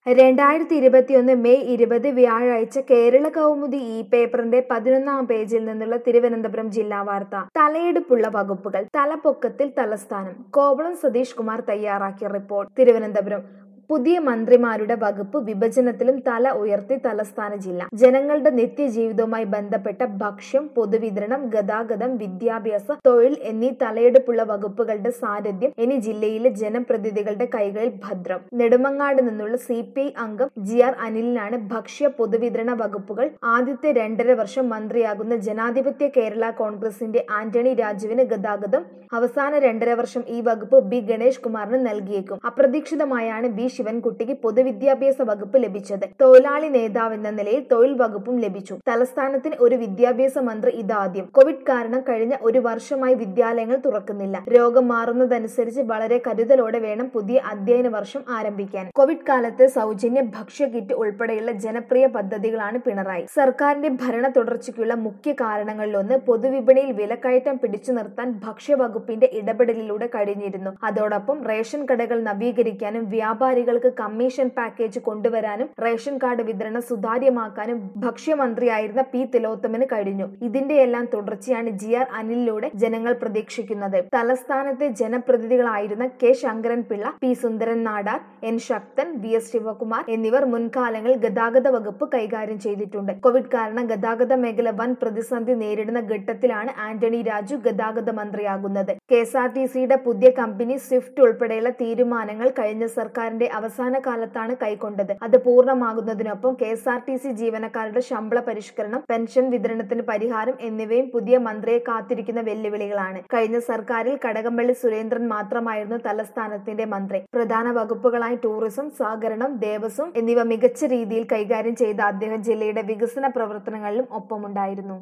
രണ്ടായിരത്തി ഇരുപത്തിയൊന്ന് മെയ് ഇരുപത് വ്യാഴാഴ്ച കേരള കൗമുദി ഈ പേപ്പറിന്റെ പതിനൊന്നാം പേജിൽ നിന്നുള്ള തിരുവനന്തപുരം ജില്ലാ വാർത്ത തലയെടുപ്പുള്ള വകുപ്പുകൾ തലപ്പൊക്കത്തിൽ തലസ്ഥാനം കോവളം സതീഷ് കുമാർ തയ്യാറാക്കിയ റിപ്പോർട്ട് തിരുവനന്തപുരം പുതിയ മന്ത്രിമാരുടെ വകുപ്പ് വിഭജനത്തിലും തല ഉയർത്തി തലസ്ഥാന ജില്ല ജനങ്ങളുടെ നിത്യജീവിതവുമായി ബന്ധപ്പെട്ട ഭക്ഷ്യം പൊതുവിതരണം ഗതാഗതം വിദ്യാഭ്യാസ തൊഴിൽ എന്നീ തലയെടുപ്പുള്ള വകുപ്പുകളുടെ സാരഥ്യം ഇനി ജില്ലയിലെ ജനപ്രതിനിധികളുടെ കൈകളിൽ ഭദ്രം നെടുമങ്ങാട് നിന്നുള്ള സി പി ഐ അംഗം ജി ആർ അനിലിനാണ് ഭക്ഷ്യ പൊതുവിതരണ വകുപ്പുകൾ ആദ്യത്തെ രണ്ടര വർഷം മന്ത്രിയാകുന്ന ജനാധിപത്യ കേരള കോൺഗ്രസിന്റെ ആന്റണി രാജുവിന് ഗതാഗതം അവസാന രണ്ടര വർഷം ഈ വകുപ്പ് ബി ഗണേഷ് കുമാറിന് നൽകിയേക്കും അപ്രതീക്ഷിതമായാണ് ബി ശിവൻകുട്ടിക്ക് പൊതുവിദ്യാഭ്യാസ വകുപ്പ് ലഭിച്ചത് തൊഴിലാളി നേതാവ് എന്ന നിലയിൽ തൊഴിൽ വകുപ്പും ലഭിച്ചു തലസ്ഥാനത്തിന് ഒരു വിദ്യാഭ്യാസ മന്ത്രി ഇതാദ്യം കോവിഡ് കാരണം കഴിഞ്ഞ ഒരു വർഷമായി വിദ്യാലയങ്ങൾ തുറക്കുന്നില്ല രോഗം മാറുന്നതനുസരിച്ച് വളരെ കരുതലോടെ വേണം പുതിയ അധ്യയന വർഷം ആരംഭിക്കാൻ കോവിഡ് കാലത്ത് സൗജന്യ ഭക്ഷ്യ കിറ്റ് ഉൾപ്പെടെയുള്ള ജനപ്രിയ പദ്ധതികളാണ് പിണറായി സർക്കാരിന്റെ ഭരണ തുടർച്ചയ്ക്കുള്ള മുഖ്യ കാരണങ്ങളിലൊന്ന് പൊതുവിപണിയിൽ വിലക്കയറ്റം പിടിച്ചു നിർത്താൻ ഭക്ഷ്യവകുപ്പിന്റെ ഇടപെടലിലൂടെ കഴിഞ്ഞിരുന്നു അതോടൊപ്പം റേഷൻ കടകൾ നവീകരിക്കാനും വ്യാപാരികൾക്ക് കമ്മീഷൻ പാക്കേജ് കൊണ്ടുവരാനും റേഷൻ കാർഡ് വിതരണം സുതാര്യമാക്കാനും ഭക്ഷ്യമന്ത്രിയായിരുന്ന പി തിലോത്തമന് കഴിഞ്ഞു ഇതിന്റെയെല്ലാം തുടർച്ചയാണ് ജി ആർ അനിലിലൂടെ ജനങ്ങൾ പ്രതീക്ഷിക്കുന്നത് തലസ്ഥാനത്തെ ജനപ്രതിനിധികളായിരുന്ന K Sankaran Pillai P Sundaran Nadar N Sakthan V S Sivakumar എന്നിവർ മുൻകാലങ്ങളിൽ ഗതാഗത വകുപ്പ് കൈകാര്യം ചെയ്തിട്ടുണ്ട് കോവിഡ് കാരണം ഗതാഗത മേഖല വൻ പ്രതിസന്ധി നേരിടുന്ന ഘട്ടത്തിലാണ് ആന്റണി രാജു ഗതാഗത മന്ത്രിയാകുന്നത് കെ എസ് ആർ ടി സിയുടെ പുതിയ കമ്പനി സ്വിഫ്റ്റ് ഉൾപ്പെടെയുള്ള തീരുമാനങ്ങൾ കഴിഞ്ഞ സർക്കാരിന്റെ അവസാന കാലത്താണ് കൈക്കൊണ്ടത് അത് പൂർണ്ണമാകുന്നതിനൊപ്പം K S R T C ജീവനക്കാരുടെ ശമ്പള പരിഷ്കരണം പെൻഷൻ വിതരണത്തിന് പരിഹാരം എന്നിവയും പുതിയ മന്ത്രിയെ കാത്തിരിക്കുന്ന വെല്ലുവിളികളാണ് കഴിഞ്ഞ സർക്കാരിൽ കടകംപള്ളി സുരേന്ദ്രൻ മാത്രമായിരുന്നു തലസ്ഥാനത്തിന്റെ മന്ത്രി പ്രധാന വകുപ്പുകളായി ടൂറിസം സഹകരണം ദേവസ്വം എന്നിവ മികച്ച രീതിയിൽ കൈകാര്യം ചെയ്ത അദ്ദേഹം ജില്ലയുടെ വികസന പ്രവർത്തനങ്ങളിലും ഒപ്പമുണ്ടായിരുന്നു